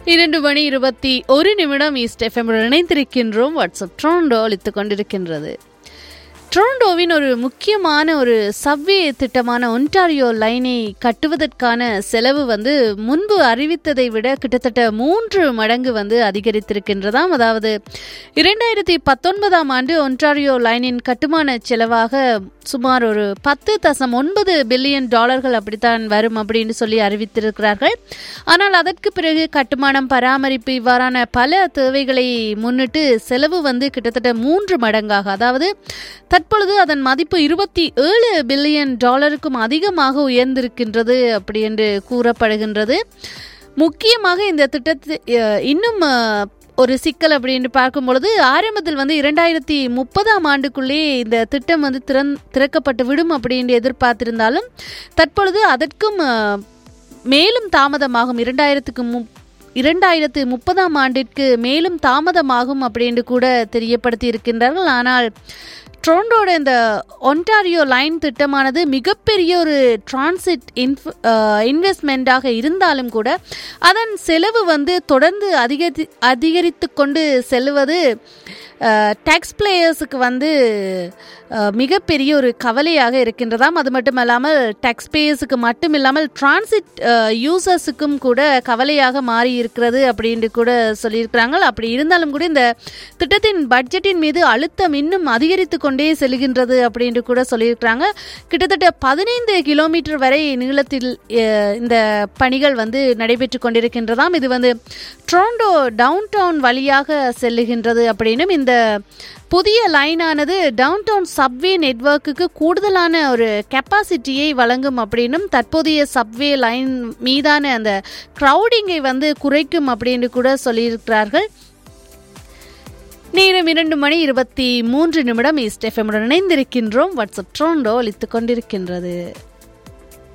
இரண்டு மணி இருபத்தி ஒரு நிமிடம் ஈஸ்ட் எஃப்எம் இணைந்திருக்கின்றோம் வாட்ஸ்அப் ட்ரோண்டோ அளித்துக் கொண்டிருக்கின்றது ட்ரோண்டோவின் ஒரு முக்கியமான ஒரு சவ்வே திட்டமான ஒன்டாரியோ லைனை கட்டுவதற்கான செலவு வந்து முன்பு அறிவித்ததை விட கிட்டத்தட்ட மூன்று மடங்கு வந்து அதிகரித்திருக்கின்றதாம் அதாவது இரண்டாயிரத்தி பத்தொன்பதாம் ஆண்டு ஒன்டாரியோ லைனின் கட்டுமான செலவாக சுமார் ஒரு பத்து தசம் ஒன்பது பில்லியன் டாலர்கள் அப்படித்தான் வரும் அப்படின்னு சொல்லி அறிவித்திருக்கிறார்கள் ஆனால் அதற்கு பிறகு கட்டுமானம் பராமரிப்பு இவ்வாறான பல தேவைகளை முன்னிட்டு செலவு வந்து கிட்டத்தட்ட மூன்று மடங்காக அதாவது தற்பொழுது அதன் மதிப்பு இருபத்தி ஏழு பில்லியன் டாலருக்கும் அதிகமாக உயர்ந்திருக்கின்றது அப்படி என்று கூறப்படுகின்றது முக்கியமாக இந்த திட்டத்தை அஹ், இன்னும் அஹ், ஒரு சிக்கல் அப்படின்னு பார்க்கும் பொழுது ஆரம்பத்தில் வந்து இரண்டாயிரத்தி முப்பதாம் ஆண்டுக்குள்ளே இந்த திட்டம் வந்து திறன் திறக்கப்பட்டு விடும் அப்படின்னு எதிர்பார்த்திருந்தாலும் தற்பொழுது அதற்கும் அஹ், மேலும் தாமதமாகும் இரண்டாயிரத்துக்கு மு இரண்டாயிரத்து முப்பதாம் ஆண்டிற்கு மேலும் தாமதமாகும் அப்படின்னு கூட தெரியப்படுத்தி இருக்கின்றார்கள் ஆனால் ட்ரோண்டோட இந்த ஒன்டாரியோ லைன் திட்டமானது மிகப்பெரிய ஒரு டிரான்சிட் இன்ஃப் இன்வெஸ்ட்மெண்ட்டாக இருந்தாலும் கூட அதன் செலவு வந்து தொடர்ந்து அதிகரி அதிகரித்து கொண்டு செல்வது டேக்ஸ் பிளேயர்ஸுக்கு வந்து அஹ், மிகப்பெரிய ஒரு கவலையாக இருக்கின்றதாம் அது மட்டும் இல்லாமல் டேக்ஸ் பேயர்ஸுக்கு மட்டும் இல்லாமல் டிரான்சிட் யூசர்ஸுக்கும் கூட கவலையாக மாறி இருக்கிறது அப்படின்னு கூட சொல்லியிருக்கிறாங்க அப்படி இருந்தாலும் கூட இந்த திட்டத்தின் பட்ஜெட்டின் மீது அழுத்தம் இன்னும் அதிகரித்து கொண்டே செல்கின்றது அப்படின்னு கூட சொல்லியிருக்கிறாங்க கிட்டத்தட்ட பதினைந்து கிலோமீட்டர் வரை நீளத்தில் அஹ், இந்த பணிகள் வந்து நடைபெற்று கொண்டிருக்கின்றதாம் இது வந்து ட்ரோண்டோ டவுன் டவுன் வழியாக செல்லுகின்றது அப்படின்னும் இந்த புதிய லைனானது டவுன் டவுன் சப்வே நெட்வொர்க்குக்கு கூடுதலான ஒரு கெப்பாசிட்டியை வழங்கும் அப்படின்னும் தற்போதைய சப்வே லைன் மீதான அந்த க்ரௌடிங்கை வந்து குறைக்கும் அப்படின்னு கூட சொல்லியிருக்கிறார்கள் நேரம் இரண்டு மணி இருபத்தி மூன்று நிமிடம் ஈஸ்ட் எஃப்எம்முடன் இணைந்திருக்கின்றோம் வாட்ஸ்அப் ட்ரோண்டோ அளித்துக் கொண்டிருக்கின்றது